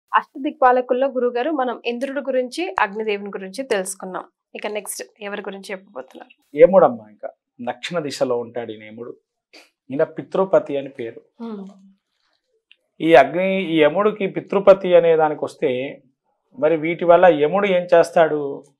అష్టదిక్పాలకుల్లో గురుగారు మనం ఇంద్రుడి గురించి అగ్నిదేవుని గురించి తెలుసుకున్నాం ఇక నెక్స్ట్ ఎవరి గురించి చెప్పబోతున్నారు ఏముడమ్మా ఇంకా దక్షిణ దిశలో ఉంటాడు ఈ నేముడు ఈయన పితృపతి అని పేరు ఈ అగ్ని ఈ యముడికి పితృపతి అనే దానికి వస్తే మరి వీటి వల్ల యముడు ఏం చేస్తాడు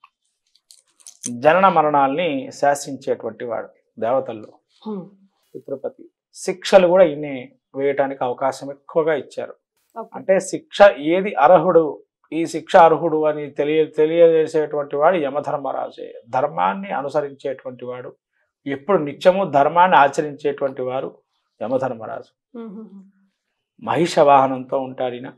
జనన మరణాల్ని శాసించేటువంటి వాడు దేవతల్లో పితృపతి శిక్షలు కూడా ఈయనే వేయటానికి అవకాశం ఎక్కువగా ఇచ్చారు Okay. అంటే శిక్ష ఏది అర్హుడు ఈ శిక్ష అర్హుడు అని తెలియ తెలియజేసేటువంటి వాడు యమధర్మరాజే ధర్మాన్ని అనుసరించేటువంటి వాడు ఎప్పుడు నిత్యము ధర్మాన్ని ఆచరించేటువంటి వారు యమధర్మరాజు మహిష వాహనంతో ఉంటాడు ఈయన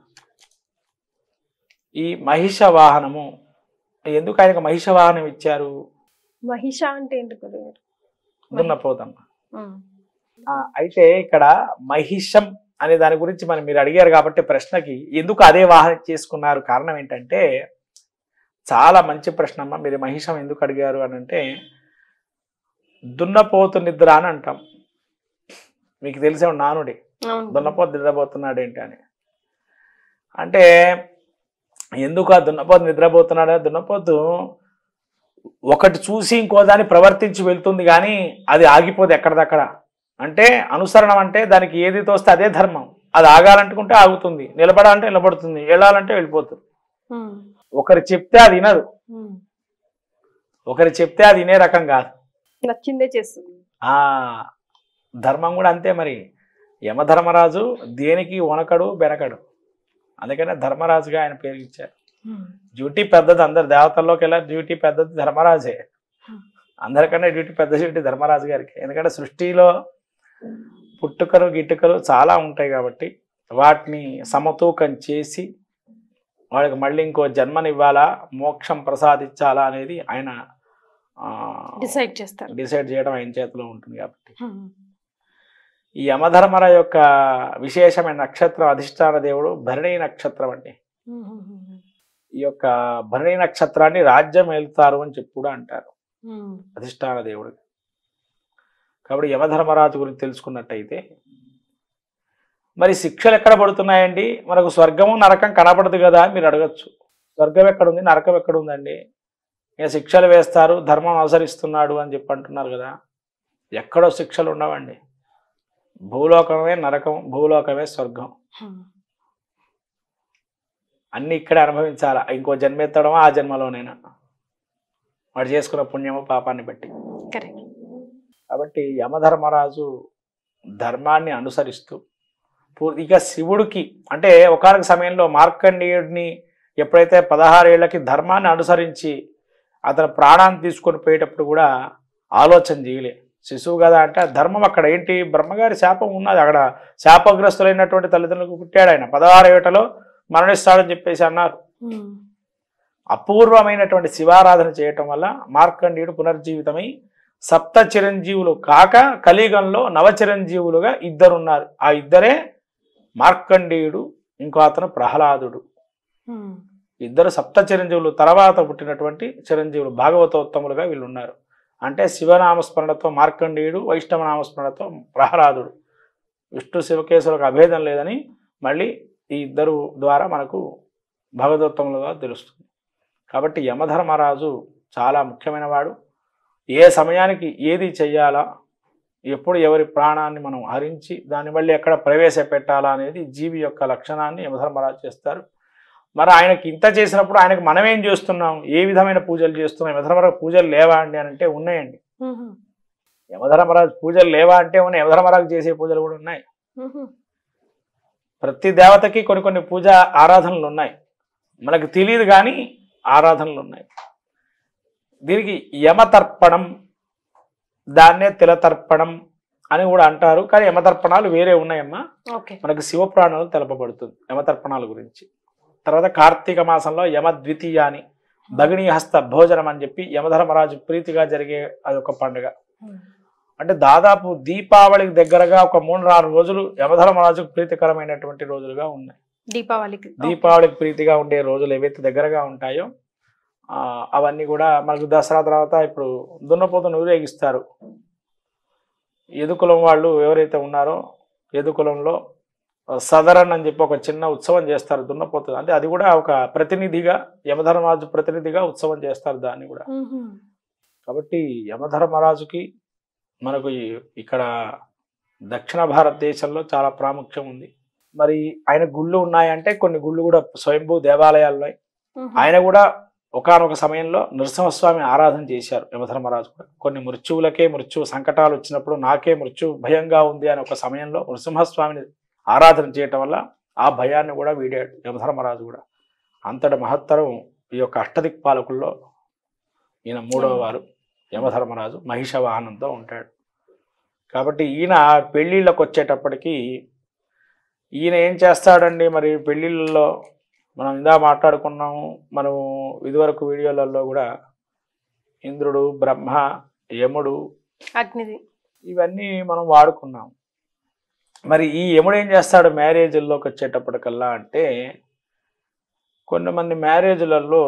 ఈ మహిష వాహనము ఎందుకు ఆయనకు మహిష వాహనం ఇచ్చారు మహిష అంటే ఏంటి గురుగారు దున్నపోతమ్మ ఆ, అయితే ఇక్కడ మహిషం అనే దాని గురించి మనం మీరు అడిగారు కాబట్టి ప్రశ్నకి ఎందుకు అదే వాహనం చేసుకున్నారు కారణం ఏంటంటే చాలా మంచి ప్రశ్న అమ్మ మీరు మహిషం ఎందుకు అడిగారు అని అంటే దున్నపోతు నిద్ర అని అంటాం మీకు తెలిసే నానుడి అవును దున్నపోతు నిద్రపోతున్నాడు ఏంటి అని అంటే ఎందుకు ఆ దున్నపోతు నిద్రపోతున్నాడు దున్నపోతు ఒకటి చూసి ఇంకో దాన్ని ప్రవర్తించి వెళ్తుంది కానీ అది ఆగిపోదు ఎక్కడిదక్కడ అంటే అనుసరణం అంటే దానికి ఏది తోస్తే అదే ధర్మం అది ఆగాలంటుకుంటే ఆగుతుంది నిలబడాలంటే నిలబడుతుంది వెళ్ళాలంటే వెళ్ళిపోతుంది ఉమ్. ఒకరు చెప్తే అది వినదు ఉమ్. ఒకరు చెప్తే అది వినే రకం కాదు నచ్చిందే చేస్తుంది ఆ ధర్మం కూడా అంతే మరి యమధర్మరాజు దేనికి వనకడు బెనకడు అందుకనే ధర్మరాజుగా ఆయన పేరు ఇచ్చారు డ్యూటీ పెద్దది అందరు దేవతల్లోకి వెళ్ళారు డ్యూటీ పెద్దది ధర్మరాజే అందరికన్నా డ్యూటీ పెద్ద డ్యూటీ ధర్మరాజు గారికి ఎందుకంటే సృష్టిలో పుట్టుకలు గిట్టుకలు చాలా ఉంటాయి కాబట్టి వాటిని సమతూకం చేసి వాళ్ళకి మళ్ళీ ఇంకో జన్మనివ్వాలా మోక్షం ప్రసాదించాలా అనేది ఆయన డిసైడ్ చేస్తారు డిసైడ్ చేయడం ఆయన చేతిలో ఉంటుంది కాబట్టి ఈ యమధర్మర యొక్క విశేషమైన నక్షత్రం అధిష్టాన దేవుడు భరణి నక్షత్రం అండి ఈ యొక్క భరణి నక్షత్రాన్ని రాజ్యం వెళ్తారు అని చెప్పి కూడా అంటారు అధిష్టాన దేవుడు కాబట్టి యమధర్మరాజు గురించి తెలుసుకున్నట్టయితే మరి శిక్షలు ఎక్కడ పడుతున్నాయండి మనకు స్వర్గము నరకం కనపడదు కదా అని మీరు అడగచ్చు స్వర్గం ఎక్కడుంది నరకం ఎక్కడుందండి ఇక శిక్షలు వేస్తారు ధర్మం అనుసరిస్తున్నాడు అని చెప్పి అంటున్నారు కదా ఎక్కడో శిక్షలు ఉండవండి భూలోకమే నరకం భూలోకమే స్వర్గం అన్ని ఇక్కడే అనుభవించాలా ఇంకో జన్మెత్తడమా ఆ జన్మలోనైనా వాడు చేసుకున్న పుణ్యము పాపాన్ని బట్టి కరెక్ట్ కాబట్టి యమధర్మరాజు ధర్మాన్ని అనుసరిస్తూ పూర్తిగా శివుడికి అంటే ఒకనొక సమయంలో మార్కండేయుడిని ఎప్పుడైతే పదహారేళ్లకి ధర్మాన్ని అనుసరించి అతను ప్రాణాన్ని తీసుకొని పోయేటప్పుడు కూడా ఆలోచన చేయలే శిశువు కదా అంటే ఆ ధర్మం అక్కడ ఏంటి బ్రహ్మగారి శాపం ఉన్నది అక్కడ శాపగ్రస్తులైనటువంటి తల్లిదండ్రులకు పుట్టాడు ఆయన పదహారు ఏటలో మరణిస్తాడని చెప్పేసి అన్నారు అపూర్వమైనటువంటి శివారాధన చేయటం వల్ల మార్కండేయుడు పునర్జీవితమై సప్త చిరంజీవులు కాక కలియుగంలో నవ చిరంజీవులుగా ఇద్దరున్నారు ఆ ఇద్దరే మార్కండేయుడు ఇంకో అతను ప్రహ్లాదుడు ఇద్దరు సప్త చిరంజీవులు తర్వాత పుట్టినటువంటి చిరంజీవులు భాగవతోత్తములుగా వీళ్ళు ఉన్నారు అంటే శివనామస్మరణతో మార్కండేయుడు వైష్ణవ నామస్మరణతో ప్రహ్లాదుడు విష్ణు శివకేశవులకు అభేదం లేదని మళ్ళీ ఈ ఇద్దరు ద్వారా మనకు భగవతోత్తములుగా తెలుస్తుంది కాబట్టి యమధర్మరాజు చాలా ముఖ్యమైన వాడు ఏ సమయానికి ఏది చెయ్యాలా ఎప్పుడు ఎవరి ప్రాణాన్ని మనం హరించి దాన్ని మళ్ళీ ఎక్కడ ప్రవేశపెట్టాలా అనేది జీవి యొక్క లక్షణాన్ని యమధర్మరాజు చేస్తారు మరి ఆయనకి ఇంత చేసినప్పుడు ఆయనకు మనం ఏం చేస్తున్నాం ఏ విధమైన పూజలు చేస్తున్నాం యమధర్మరాజు పూజలు లేవా అండి అని అంటే ఉన్నాయండి యమధర్మరాజు పూజలు లేవా అంటే ఉన్నాయి యమధర్మరాజు చేసే పూజలు కూడా ఉన్నాయి ప్రతి దేవతకి కొన్ని కొన్ని పూజ ఆరాధనలు ఉన్నాయి మనకు తెలియదు కానీ ఆరాధనలు ఉన్నాయి దీనికి యమతర్పణం దాన్నే తిలతర్పణం అని కూడా అంటారు కానీ యమతర్పణాలు వేరే ఉన్నాయమ్మా ఓకే మనకు శివపురాణాలు తెలపబడుతుంది యమతర్పణాల గురించి తర్వాత కార్తీక మాసంలో యమ ద్వితీయాని భగిణీ హస్త భోజనం అని చెప్పి యమధర్మరాజు ప్రీతిగా జరిగే అదొక పండుగ అంటే దాదాపు దీపావళికి దగ్గరగా ఒక మూడు నాలుగు రోజులు యమధర్మరాజుకు ప్రీతికరమైనటువంటి రోజులుగా ఉన్నాయి దీపావళికి దీపావళికి ప్రీతిగా ఉండే రోజులు ఏవైతే దగ్గరగా ఉంటాయో ఆ, అవన్నీ కూడా మనకు దసరా తర్వాత ఇప్పుడు దున్నపోతును ఊరేగిస్తారు ఎదుకులం వాళ్ళు ఎవరైతే ఉన్నారో ఎదుకులంలో సదరన్ అని చెప్పి ఒక చిన్న ఉత్సవం చేస్తారు దున్నపోతుంది అంటే అది కూడా ఒక ప్రతినిధిగా యమధర్మరాజు ప్రతినిధిగా ఉత్సవం చేస్తారు దాన్ని కూడా మ్మ్. కాబట్టి యమధర్మరాజుకి మనకు ఈ- ఇక్కడ దక్షిణ భారతదేశంలో చాలా ప్రాముఖ్యం ఉంది మరి ఆయన గుళ్ళు ఉన్నాయంటే కొన్ని గుళ్ళు కూడా స్వయంభూ దేవాలయాలు ఉన్నాయి మ్మ్. ఆయన కూడా ఒకానొక సమయంలో నరసింహస్వామి ఆరాధన చేశారు యమధర్మరాజు కూడా కొన్ని మృత్యువులకే మృత్యు సంకటాలు వచ్చినప్పుడు నాకే మృత్యు భయంగా ఉంది అని ఒక సమయంలో నరసింహస్వామిని ఆరాధన చేయటం వల్ల ఆ భయాన్ని కూడా వీడాడు యమధర్మరాజు కూడా అంతటి మహత్తరం ఈ యొక్క అష్టదిక్ పాలకుల్లో ఈయన మూడవ వారు యమధర్మరాజు మహిష వాహనంతో ఉంటాడు కాబట్టి ఈయన పెళ్ళిళ్ళకి వచ్చేటప్పటికి ఈయన ఏం చేస్తాడండి మరి పెళ్ళిళ్ళలో మనం ఇందా మాట్లాడుకున్నాము మనం ఇదివరకు వీడియోలలో కూడా ఇంద్రుడు బ్రహ్మ యముడు అగ్నిది ఇవన్నీ మనం వాడుకున్నాం మరి ఈ యముడు ఏం చేస్తాడు మ్యారేజ్ల్లోకి వచ్చేటప్పటికల్లా అంటే కొంతమంది మ్యారేజ్లలో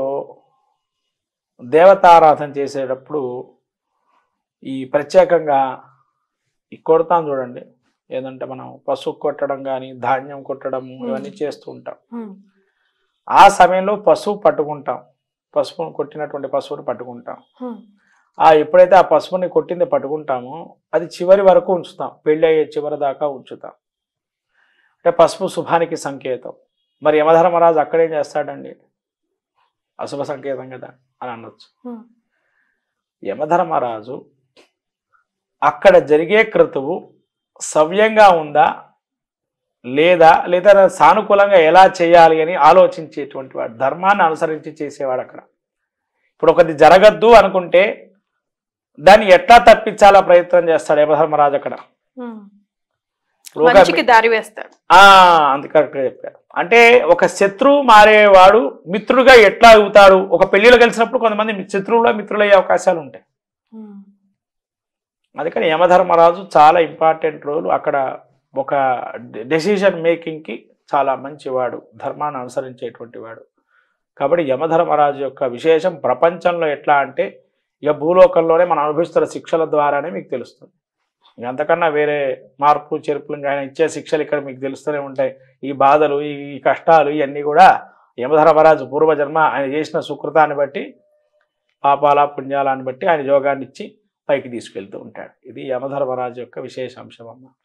దేవతారాధన చేసేటప్పుడు ఈ ప్రత్యేకంగా ఈ కొడతాం చూడండి ఏదంటే మనం పసుపు కొట్టడం కానీ ధాన్యం కొట్టడం ఇవన్నీ చేస్తూ ఉంటాం మ్మ్. ఆ సమయంలో పసుపు పట్టుకుంటాం పసుపును కొట్టినటువంటి పసుపుని పట్టుకుంటాం మ్మ్. ఆ ఎప్పుడైతే ఆ పసుపుని కొట్టింది పట్టుకుంటామో అది చివరి వరకు ఉంచుతాం పెళ్ళి అయ్యే చివరి దాకా ఉంచుతాం అంటే పసుపు శుభానికి సంకేతం మరి యమధర్మరాజు అక్కడేం చేస్తాడండి అశుభ సంకేతం కదా అని అనొచ్చు మ్మ్. యమధర్మరాజు అక్కడ జరిగే క్రతువు సవ్యంగా ఉందా లేదా లేదా సానుకూలంగా ఎలా చేయాలి అని ఆలోచించేటువంటి వాడు ధర్మాన్ని అనుసరించి చేసేవాడు అక్కడ ఇప్పుడు ఒకటి జరగద్దు అనుకుంటే దాన్ని ఎట్లా తప్పించాలా ప్రయత్నం చేస్తాడు యమధర్మరాజు అక్కడ మ్మ్. ఇప్పుడు ఒక- మంచికి దారి వేస్తాడు ఆ అంత కరెక్ట్గా చెప్పారు అంటే ఒక శత్రువు మారేవాడు మిత్రుడుగా ఎట్లా అవుతాడు ఒక పెళ్లిలో కలిసినప్పుడు కొంతమంది శత్రువులో మిత్రులయ్యే అవకాశాలు ఉంటాయి మ్మ్. అందుకని యమధర్మరాజు చాలా ఇంపార్టెంట్ రోల్ అక్కడ ఒక డెసిషన్ మేకింగ్కి చాలా మంచివాడు ధర్మాన్ని అనుసరించేటువంటి వాడు కాబట్టి యమధర్మరాజు యొక్క విశేషం ప్రపంచంలో ఎట్లా అంటే ఇక భూలోకంలోనే మనం అనుభవిస్తున్న శిక్షల ద్వారానే మీకు తెలుస్తుంది ఇంక అంతకన్నా వేరే మార్పు చెరుపులు ఇంకా ఆయన ఇచ్చే శిక్షలు ఇక్కడ మీకు తెలుస్తూనే ఉంటాయి ఈ బాధలు ఈ ఈ కష్టాలు ఇవన్నీ కూడా యమధర్మరాజు పూర్వజన్మ ఆయన చేసిన సుకృతాన్ని బట్టి పాపాల పుణ్యాలని బట్టి ఆయన యోగాన్ని ఇచ్చి పైకి తీసుకెళ్తూ ఉంటాడు ఇది యమధర్మరాజు యొక్క విశేష అంశం అమ్మ